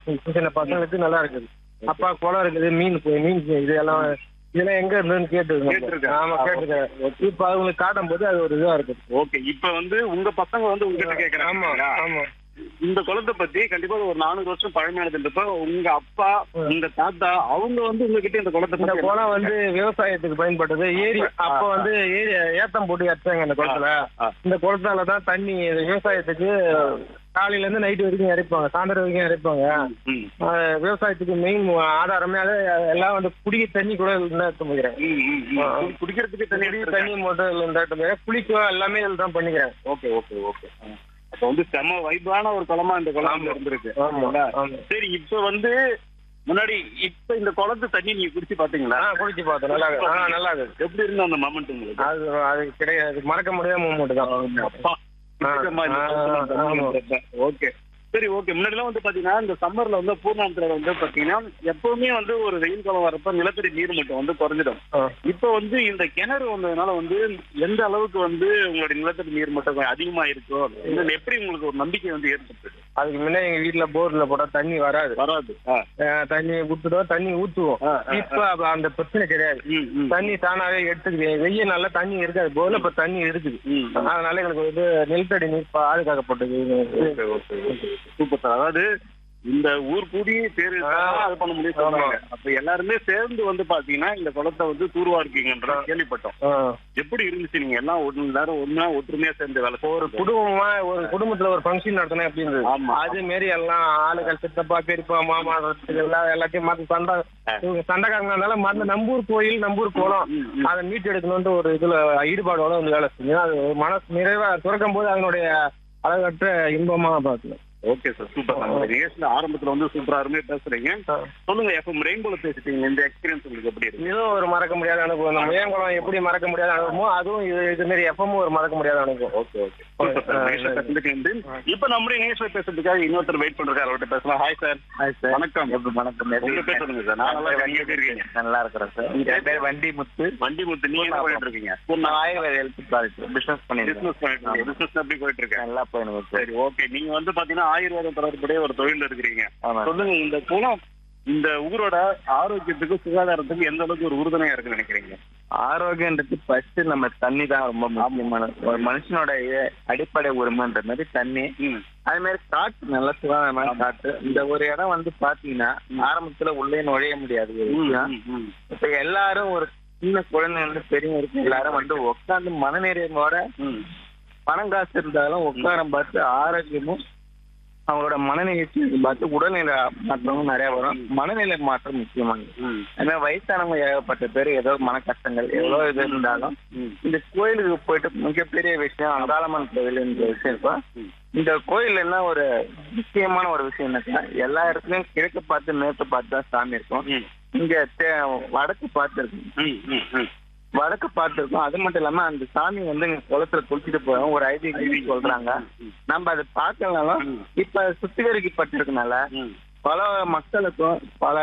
சின்ன சின்ன பசங்களுக்கு நல்லா இருக்குது அப்பா குளம் இருக்குது மீன் பு- மீன் இது எல்லாம் இதெல்லாம் எங்க இருந்துன்னு கேட்டு கேட்டிருக்கேன். ஆமா கேட்டுருக்கேன் இப்ப அவங்களுக்கு காட்டும் போது அது ஒரு இதா இருக்குது ஓகே இப்ப வந்து உங்க பசங்க வந்து உங்ககிட்ட ஆமா கேக்குறாங்க ஆமா இந்த குளத்தை பத்தி கண்டிப்பா ஒரு நானூறு வருஷம் பழமையானதுன்றப்ப உங்க அப்பா உங்க தாத்தா அவங்க வந்து உங்ககிட்ட இந்த குளத்தை இந்த பத்தி குளம் வந்து விவசாயத்துக்கு பயன்பட்டது ஏரி அப்ப வந்து ஏரி ஏத்தம் போட்டு இறச்சாங்க இந்த குளத்துல ஆ. இந்த குளத்தால தான் தண்ணி விவசாயத்துக்கு காலையில இருந்து நைட் வரைக்கும் இறைப்பாங்க சாயந்தரம் வரைக்கும் இறைப்பாங்க ம். ஆஹ் விவசாயத்துக்கு மெயின் ஆதாரமே அது எல்லாம் வந்து குடிக்க தண்ணி கூட இருந்தா எடுத்து போகிறேன் ம், ம், ம். குடி- குடிக்கிறதுக்கு தண்ணி குடி தண்ணி மட்டும் இருந்தா எடுத்து போகிறேன் குளிக்க எல்லாமே இதுல தான் பண்ணிக்கிறேன் ஓகே ஓகே ஓகே அப்ப வந்து செம வைபான ஒரு குளமா இந்த குளம் ஆமா. இருந்திருக்கு ஆமா இல்லைங்களா? ஆமா சரி இப்ப வந்து முன்னாடி இப்ப இந்த குளத்து தண்ணி நீங்க குடிச்சு பாத்தீங்களா ஆ குடிச்சு பார்த்தோம் நல்லா இருக்கு. ஆ நல்லா இருக்குது எப்படி இருந்த அந்த மொமெண்ட் உங்களுக்கு அது அது கிடையாது மறக்க முடியாத மூமெண்ட் தான் அப்பா பிடிச்சமா இந்த குளத்துல தண்ணி ஆமா. இருந்தப்ப. ஓகே சரி ஓகே முன்னாடிலாம் வந்து பாத்தீங்கன்னா இந்த சம்மர்ல வந்து பூர்ணாந்திர வந்து பாத்தீங்கன்னா எப்பவுமே வந்து ஒரு வெயில் காலம் வரப்ப நிலத்தடி நீர் மட்டம் வந்து குறைஞ்சிடும் ஆ. இப்போ வந்து இந்த கிணறு வந்ததுனால வந்து எந்த அளவுக்கு வந்து உங்களுடைய நிலத்தடி நீர் மட்டம் கொஞ்சம் அதிகமா இருக்கோ இதுல எப்படி உங்களுக்கு ஒரு நம்பிக்கை வந்து ஏற்பட்டு அதுக்கு முன்ன எங்க வீட்டுல போர்ல போட்டா தண்ணி வராது வராது ஆ. அஹ் தண்ணி விட்டுடுவோம் தண்ணி ஊத்துவோம் ஆ, ஆ, இப்ப அப்ப அந்த பிரச்சனை கிடையாது ம், ம். தண்ணி தானாவே எடுத்துக்குது வெயில் நல்லா தண்ணி இருக்காது போர்ல இப்ப தண்ணி இருக்குது ம், ம். அதனால எங்களுக்கு வந்து நிலத்தடி நீர் பாதுகாக்கப்பட்டது okay, okay, okay. Super sir அதாவது இந்த ஊர் கூடி தேர் இழுத்தாதான் அது பண்ண முடியும் சொல்றாங்க அப்ப எல்லாருமே சேர்ந்து வந்து பாத்தீங்கன்னா இந்த குளத்தை வந்து தூர்வார்க்கீங்கன்ற கேள்விப்பட்டோம் ஆ. எப்படி இருந்துச்சு நீங்க எல்லாம் ஒண்ணு எல்லாரும் ஒண்ணா ஒற்றுமையா சேர்ந்து வேலை ஒரு செய்யறது? குடும்பமா ஒரு குடும்பத்துல ஒரு ஃபங்க்ஷன் நடத்தினா எப்படி இருந்தது ஆமா. அது மாரி எல்லாம் ஆளுகள் சித்தப்பா பெரியப்பா மாமா எல்லாம் எல்லாத்தையும் மாத்தி சண்டை இவங்க சண்டைக்காரங்க இருந்தாலும் மறந்து நம்பூர் கோயில் நம்பூர் குளம் ம், ம். அதை மீட்டு எடுக்கணும்னு ஒரு இதுல ஈடுபாடோட வந்து வேலை செஞ்சு அது மனசு நிறைவா துறக்கும் போது அதனுடைய அளவற்ற இன்பமா பார்க்கலாம் ஓகே சார் சூப்பர் சார் இந்த நிகழ்ச்சியில ஆரம்பத்துல வந்து சூப்பரா அருமையா பேசுறீங்க சொல்லுங்க எஃப்எம் ரெயின்போல பேசிட்டீங்க இந்த எக்ஸ்பீரியன்ஸ் உங்களுக்கு எப்படி இருக்கு இதுவும் ஒரு மறக்க முடியாத அனுபவம் நம்ம ஏங்குளம் எப்படி மறக்க முடியாத அனுபவமோ அதுவும் இது இது மாதிரி எஃப்எம் ஒரு மறக்க முடியாத அனுபவம் ஓகே ஓகே சூப்பர் சார் நிகழ்ச்சியில பேசுறதுக்கு நன்றி இப்ப நம்முடைய நிகழ்ச்சியில பேசுறதுக்காக இன்னொருத்தர் வெயிட் பண்றாரு அவர்கிட்ட பேசலாம் ஹாய் சார் ஹாய் சார் வணக்கம் எப்படி வணக்கம் உங்க பேர் சொல்லுங்க சார் நான் நல்லா இருக்கேன். நீங்க எப்படி இருக்கீங்க நல்லா இருக்கிறேன் சார் என் பேர் வண்டி முத்து வண்டி முத்து நீங்க என்ன பண்ணிட்டு இருக்கீங்க நான் ஆயுர்வேத ஹெல்த் ப்ராடக்ட் பிசினஸ் பண்ணிருக்கேன் பிசினஸ் பண்ணிட்டு இருக்கீங்க பிசினஸ் எப்படி போயிட்டு இருக்கேன் நல்லா போயிருக்கு சார் சரி ஓகே நீங்க வந்து பாத்தீங்கன்னா ஆயுர்வேதம் தொடர்புடைய ஒரு தொழில் இருக்கிறீங்க ஆமா சொல்லுங்க இந்த குளம் இந்த ஊரோட ஆரோக்கியத்துக்கு சுகாதாரத்துக்கு எந்த அளவுக்கு ஒரு உறுதுணையா இருக்குன்னு நினைக்கிறீங்க ஆரோக்கியன்றது ஃபர்ஸ்ட் நம்ம தண்ணி தான் ரொம்ப முக்கியமான ஒரு மனுஷனோட இ- அடிப்படை உரிமைன்ற மாதிரி தண்ணி ம் அதே மாதிரி காற்று நல்ல சுகாதாரமான காற்று இந்த ஒரு இடம் வந்து பாத்தீங்கன்னா ஆரம்பத்துல உள்ளே நுழைய முடியாது ஒரு விஷயம். ம், ம், இப்ப எல்லாரும் ஒரு சின்ன குழந்தை இருந்து பெரியவங்க வரைக்கும் எல்லாரும் வந்து உட்காந்து மனநிறைவோட ம். பணம் காசு இருந்தாலும் உட்காரம் பார்த்து ஆரோக்கியமும் அவங்களோட மனநிலைக்கு பார்த்து உடல்நிலை மாற்றமும் நிறைய வரும் மனநிலை மாற்றம் முக்கியமானது ம். அதே வயசானவங்க ஏகப்பட்ட பேர் ஏதோ மன கஷ்டங்கள் எவ்வளவு இது இருந்தாலும் ம். இந்த கோயிலுக்கு போயிட்டு மிகப்பெரிய விஷயம் அங்காளம்மன் கோயில் என்ற விஷயம் இருக்கும் இந்த கோயில் என்ன ஒரு முக்கியமான ஒரு விஷயம் என்னன்னா எல்லா இடத்துலயும் கிழக்கு பார்த்து மேற்கு பார்த்து தான் சாமி இருக்கும் ம். இங்க தே- வடக்கு பார்த்து இருக்கும் ம், ம், ம். வடக்கு பார்த்துருக்கோம் அது மட்டும் இல்லாம அந்த சாமி வந்து இங்க குளத்துல குளிச்சுட்டு போறோம் ஒரு ஐதீகம் சொல்றாங்க நம்ம அதை பார்க்கலனாலும் இப்ப சுத்திகரிக்கப்பட்டிருக்கனால ம். பல மக்களுக்கும் பல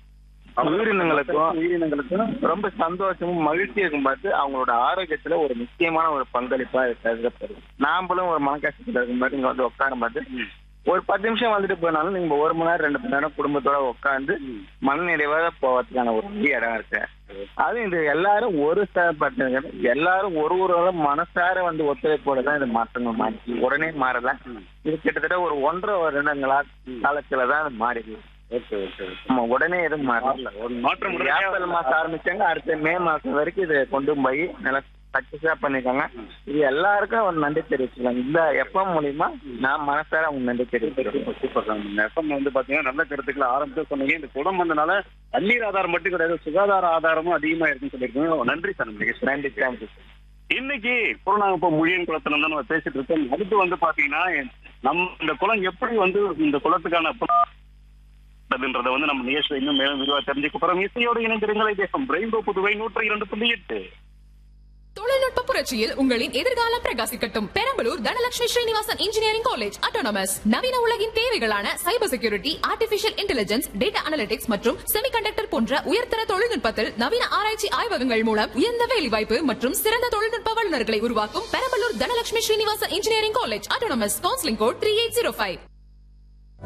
உயிரினங்களுக்கும் உயிரினங்களுக்கும் ரொம்ப சந்தோஷமும் மகிழ்ச்சி இருக்கும் பார்த்து அவங்களோட ஆரோக்கியத்துல ஒரு முக்கியமான ஒரு பங்களிப்பா இது கருதப்படுது நாமளும் ஒரு மன கஷ்டத்துல இருக்கும்போது இங்க வந்து உட்காரும் பார்த்து ஒரு பத்து நிமிஷம் வந்துட்டு போனாலும் நீங்க ஒரு மணி நேரம் ரெண்டு மணி நேரம் குடும்பத்தோட உட்காந்து மன நிறைவாக போவதுக்கான ஒரு பெரிய இடம் இருக்கு அதுவும் இது எல்லாரும் ஒரு பட்டு எல்லாரும் ஒரு ஒரு ஆளும் மனசார வந்து ஒத்துழைப்போட தான் இது மாற்றங்கள் மாறிச்சு உடனே மாறல இது கிட்டத்தட்ட ஒரு ஒன்றரை வருடங்களா காலத்துல தான் இது மாறிடுது ஓகே ஓகே ஓகே. நம்ம உடனே எதுவும் மாறல ஒரு மாற்றம் உடனடியா ஏப்ரல் மாசம் ஆரம்பிச்சாங்க அடுத்த மே மாசம் வரைக்கும் இது கொண்டு போய் நல்லா சக்சஸா பண்ணிருக்காங்க இது எல்லாருக்கும் ஒரு நன்றி தெரிவிச்சுக்கலாம் இந்த எஃப்எம் மூலியமா நான் மனசார அவங்க நன்றி தெரிவிச்சிருக்கேன் சூப்பர் சார் இந்த எஃப்எம் வந்து பாத்தீங்கன்னா நல்ல கருத்துக்களை ஆரம்பிச்சு சொன்னீங்க இந்த குளம் வந்தனால தண்ணீர் ஆதாரம் மட்டும் கிடையாது சுகாதார ஆதாரமும் அதிகமா இருக்குன்னு சொல்லியிருக்கீங்க நன்றி சார் நம்ம நிகழ்ச்சி நன்றி தேங்க்யூ இன்னைக்கு பூர்ணாங்கப்ப முழியன் குளத்துல தான் நம்ம பேசிட்டு இருக்கோம் அடுத்து வந்து பாத்தீங்கன்னா நம்ம இந்த குளம் எப்படி வந்து இந்த குளத்துக்கான அப்படின்றத வந்து நம்ம நிகழ்ச்சியில இன்னும் மேலும் விரிவா தெரிஞ்சுக்க போறோம் இசையோடு இணைந்திருங்களை தேசம் ரெயின்போ புதுவை நூற்றி இரண்டு புள்ளி எட்டு தொழில்நுட்ப புரட்சியில் உங்களின் எதிர்காலம் பிரகாசிக்கட்டும் Perambalur Dhanalakshmi Srinivasan engineering college autonomous நவீன உலகின் தேவைகளான cyber security artificial intelligence data analytics மற்றும் செமிகண்டக்டர் போன்ற உயர்தர தொழில்நுட்பத்தில் நவீன ஆராய்ச்சி ஆய்வகங்கள் மூலம் உயர்ந்த வேலைவாய்ப்பு மற்றும் சிறந்த தொழில்நுட்ப வல்லுநர்களை உருவாக்கும் Perambalur Dhanalakshmi Srinivasan engineering college autonomous counselling code three eight zero five